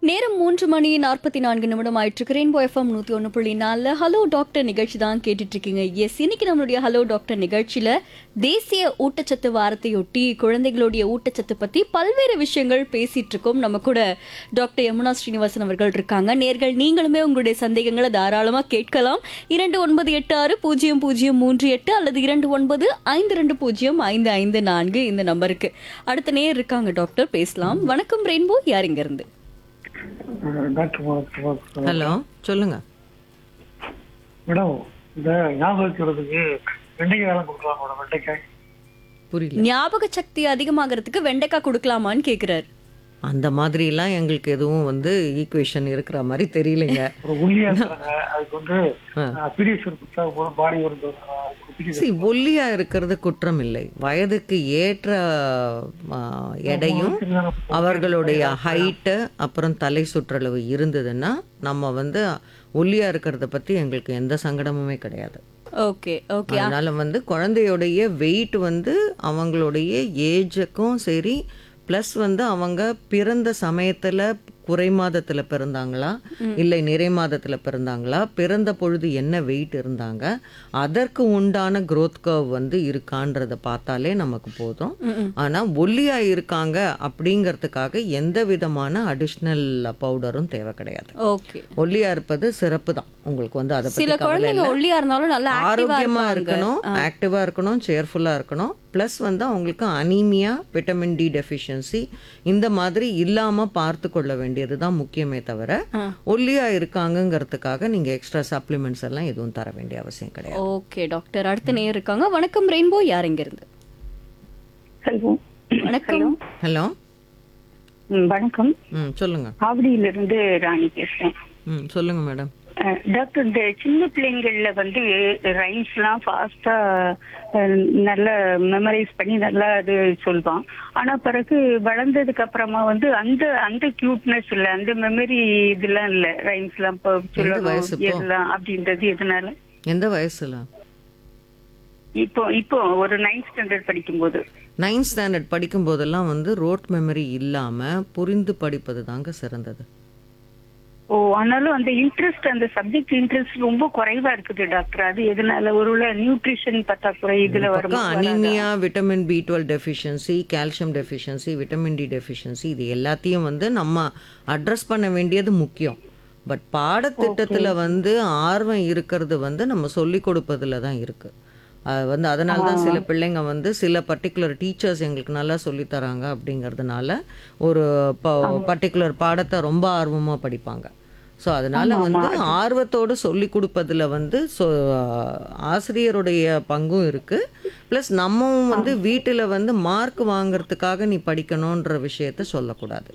நேரம் மூன்று மணி நாற்பத்தி நான்கு நிமிடம் ஆயிட்டு ரெயின்போ எஃப்எம் நூத்தி ஒன்று புள்ளி நாலு ஹலோ டாக்டர் நிகழ்ச்சி தான் கேட்டுட்டு இருக்கீங்க எஸ் இன்னைக்கு நம்மளுடைய ஹலோ டாக்டர் நிகழ்ச்சியில தேசிய ஊட்டச்சத்து வாரத்தையொட்டி குழந்தைகளுடைய ஊட்டச்சத்து பத்தி பல்வேறு விஷயங்கள் பேசிட்டு இருக்கோம் நம்ம கூட டாக்டர் யமுனா ஸ்ரீனிவாசன் அவர்கள் இருக்காங்க நேர்கள் நீங்களுமே உங்களுடைய சந்தேகங்களை தாராளமா கேட்கலாம் இரண்டு ஒன்பது எட்டு ஆறு பூஜ்ஜியம் பூஜ்ஜியம் மூன்று எட்டு அல்லது இரண்டு ஒன்பது ஐந்து ரெண்டு பூஜ்ஜியம் ஐந்து ஐந்து நான்கு இந்த நம்பருக்கு அடுத்த நேர் இருக்காங்க டாக்டர் பேசலாம் வணக்கம் ரெயின்போ யார் இங்க இருந்து டாக்டர் வணக்கம். ஹலோ சொல்லுங்க மேடம் இந்த ஞாபகம் வச்சுக்கிறதுக்கு வெண்டைக்காய் வேலை கொடுக்கலாம் மேடம் வெண்டைக்காய் புரியல ஞாபக சக்தி அதிகமாகறதுக்கு வெண்டைக்காய் கொடுக்கலாமான்னு கேக்குறாரு அந்த மாதிரிலாம் எங்களுக்கு எதுவும் வந்து ஈக்குவேஷன் இருக்கிற மாதிரி தெரியலைங்க ஒரு உள்ளியா இருக்கிறாங்க அதுக்கு வந்து பீடியேஷன் கொடுத்தா போதும் பாடி ஒரு குட்டிக்கு See, ஒல்லியா இருக்கிறது குற்றம் இல்லை வயதுக்கு ஏற்ற ஆ, எடையும் அவர்களுடைய ஹைட்டு அப்புறம் தலை சுற்றளவு இருந்ததுன்னா நம்ம வந்து ஒல்லியா இருக்கிறத பத்தி எங்களுக்கு எந்த சங்கடமுமே கிடையாது ஓகே ஓகே அதனால வந்து குழந்தையோடைய வெயிட் வந்து அவங்களுடைய ஏஜுக்கும் சரி ப்ளஸ் வந்து அவங்க பிறந்த சமயத்துல குறை மாதத்துல பிறந்தாங்களா இல்லை நிறை மாதத்துல பிறந்தாங்களா பிறந்த பொழுது என்ன வெயிட் இருந்தாங்க அதற்கு உண்டான growth curve வந்து இருக்கான்றத பார்த்தாலே நமக்கு போதும் ஆனா ஒல்லியா இருக்காங்க அப்படிங்கிறதுக்காக எந்த விதமான அடிஷ்னல் பவுடரும் தேவை கிடையாது ஓகே ஒல்லியா இருப்பது சிறப்பு தான் உங்களுக்கு வந்து அதை சில பத்தி கவலை குழந்தைங்க ஒல்லியா இருந்தாலும் நல்லா ஆக்டிவா ஆரோக்கியமா இருப்பாங்க இருக்கணும் ஆக்டிவா இருக்கணும் சேர்ஃபுல்லா இருக்கணும் ப்ளஸ் வந்து அவங்களுக்கு அனீமியா விட்டமின் டி டெஃபிஷியன்சி இந்த மாதிரி இல்லாம பார்த்து கொள்ள வேண்டியது தான் முக்கியமே தவிர ஒல்லியா இருக்காங்கங்கிறதுக்காக நீங்க எக்ஸ்ட்ரா சப்ளிமெண்ட்ஸ் எல்லாம் எதுவும் தர வேண்டிய அவசியம் கிடையாது ஓகே டாக்டர் அடுத்த நேர் இருக்காங்க வணக்கம் ரெயின்போ யார் இங்க இருந்து ஹலோ வணக்கம் ஹலோ ம், வணக்கம் ம் சொல்லுங்க ஆவடியிலிருந்து ராணி பேசுறேன் ம் சொல்லுங்க மேடம் அஹ், டாக்டர் இந்த சின்ன பிள்ளைங்கள்ல வந்து ரைம்ஸ்லாம் ஃபாஸ்டா நல்ல மெமரைஸ் பண்ணி நல்லா அது சொல்வான் ஆனா பிறகு வளர்ந்ததுக்கு அப்புறமா வந்து அந்த அந்த கியூட்னஸ் இல்ல அந்த மெமரி இதெல்லாம் இல்ல ரைம்ஸ்லாம் இப்போ வயசு சொல்லணும் இப்போ? எல்லாம் அப்படின்றது எதனால எந்த வயசுல இப்போ இப்போ ஒரு நைன்த் ஸ்டாண்டர்ட் படிக்கும்போது நைன்த் ஸ்டாண்டர்ட் படிக்கும் போதெல்லாம் வந்து ரோட் மெமரி இல்லாம புரிந்து படிப்பது தாங்க சிறந்தது ஓ ஆனாலும் அந்த இன்ட்ரெஸ்ட் அந்த சப்ஜெக்ட் இன்ட்ரெஸ்ட் ரொம்ப குறைவா இருக்குது டாக்டர் அது எதனால ஒருவேளை நியூட்ரிஷன் பற்றாக்குறை இதுல வரும் பக்கம் anaemia vitamin B twelve deficiency calcium deficiency vitamin D deficiency இது எல்லாத்தையும் வந்து நம்ம அட்ரஸ் பண்ண வேண்டியது முக்கியம் பட் பாடத்திட்டத்துல வந்து ஆர்வம் இருக்கிறது வந்து நம்ம சொல்லி கொடுப்பதுல தான் இருக்கு அது வந்து அதனால தான் சில பிள்ளைங்க வந்து சில பர்டிகுலர் டீச்சர்ஸ் எங்களுக்கு நல்லா சொல்லி தராங்க அப்படிங்கிறதுனால ஒரு பர்டிகுலர் பாடத்தை ரொம்ப ஆர்வமா படிப்பாங்க ஸோ அதனால வந்து ஆர்வத்தோடு சொல்லி கொடுப்பதுல வந்து சொ ஆசிரியருடைய பங்கும் இருக்கு ப்ளஸ் நம்மவும் வந்து வீட்டில் வந்து மார்க் வாங்குறதுக்காக நீ படிக்கணுன்ற விஷயத்த சொல்லக்கூடாது